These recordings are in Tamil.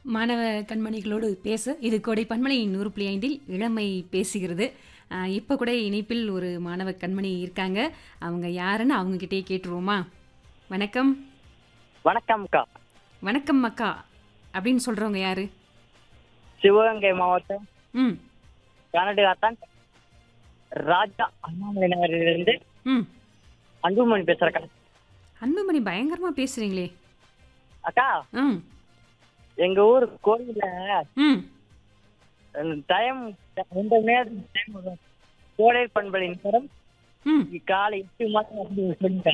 மாணவ கண்மணிகளோடு பேச இது கோடை பன்மலை நூறு புள்ளி ஐந்தில் இளமை பேசுகிறது ஆஹ் இப்போ கூட இணைப்பில் ஒரு மாணவ கண்மணி இருக்காங்க அவங்க யாருன்னு அவங்க கிட்டே கேட்டுருவோமா வணக்கம் வணக்கம்க்கா வணக்கம் அக்கா அப்படின்னு சொல்றவங்க யாரு சிவகங்கை மாவட்டம் ம் கனடுகாத்தான் ராஜா அண்ணாமலை நகரிலிருந்து ம் அன்புமணி பேசுறக்கா அன்புமணி பயங்கரமா பேசுறீங்களே அக்கா ம் எங்க ஊர் கோயில்ல ம் டைம் ரெண்டு நேரம் டைம் வரும். கோடை பண்பலை நேரம் ம் காலை எட்டு மாதம் வந்து சொல்லிட்டா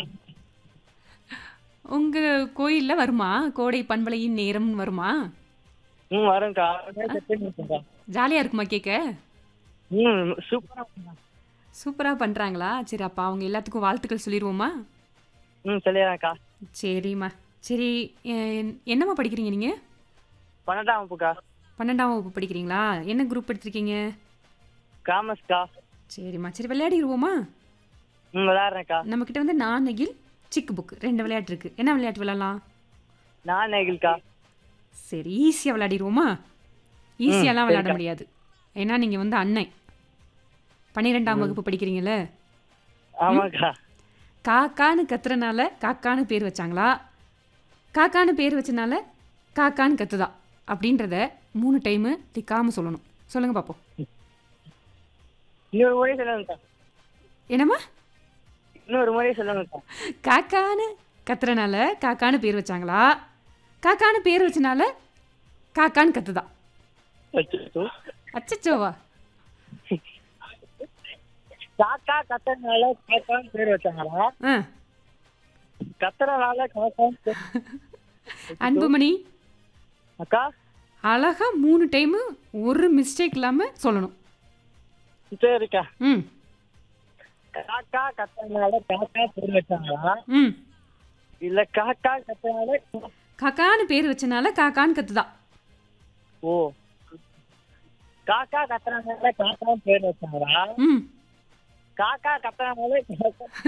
உங்க கோயில்ல வருமா கோடை பண்பலையின் நேரம் வருமா ம் வரும்க்கா இருக்கும்க்கா. ஜாலியா இருக்குமா கேட்க ம் சூப்பரா இருக்கும்க்கா. சூப்பரா பண்றாங்களா சரி அப்ப அவங்க எல்லாத்துக்கும் வாழ்த்துக்கள் சொல்லிடுவோமா ம் சொல்லிடுறேன்க்கா சரிம்மா சரி எ- என்னம்மா படிக்கிறீங்க நீங்க பன்னெண்டாம் வகுப்புக்கா பன்னெண்டாம் வகுப்பு படிக்கிறீங்களா என்ன குரூப் எடுத்திருக்கீங்க காமர்ஸ்க்கா சரிம்மா சரி விளையாடிடுவோமா ம் விளையாடுறேன்க்கா நம்மக்கிட்ட வந்து நாணகில் சிக்கு புக் ரெண்டு விளையாட்டு இருக்கு என்ன விளையாட்டு விளையாடலாம் நான் நெகில்க்கா சரி ஈஸியாக விளையாடிடுவோமா ஈஸியாலாம் விளையாட முடியாது ஏன்னா நீங்கள் வந்து அண்ணன் பன்னிரெண்டாம் வகுப்பு படிக்கிறீங்கல்ல ஆமாக்கா காக்கான்னு கத்துறனால காக்கான்னு பேர் வச்சாங்களா காக்கான்னு பேர் வச்சனால காக்கான்னு கத்துதா அப்படின்றத மூணு டைமு திக்காம சொல்லணும் சொல்லுங்க பார்ப்போம் இன்னொரு முறை சொல்லுங்கக்கா என்னம்மா இன்னொரு முறை சொல்லுங்கக்கா காக்கான்னு கத்துறனால காக்கான்னு பேர் வச்சாங்களா காக்கான்னு பேர் வச்சனால காக்கான்னு கத்துதா அச்சச்சோ. அச்சச்சோவா காக்கா கத்துறதுனால காக்கான்னு பேர் வச்சாங்களா ஆ கத்துறதுனால காக்கான்னு பேர் அன்புமணி அக்கா அழகா மூணு டைமு ஒரு மிஸ்டேக் இல்லாமல் சொல்லணும் சரிக்கா ம் காக்கா கத்துறதுனால காக்கா பேர் வச்சாங்களா ம் இல்ல காக்கா கத்துறதுனால காக்கான்னு பேர் வச்சனால காக்கான்னு கத்துதா ஓ காக்கா கத்துறதுனால காக்கா பேர் வச்சாங்களா ம் காக்கா கத்துறதுனால காக்கா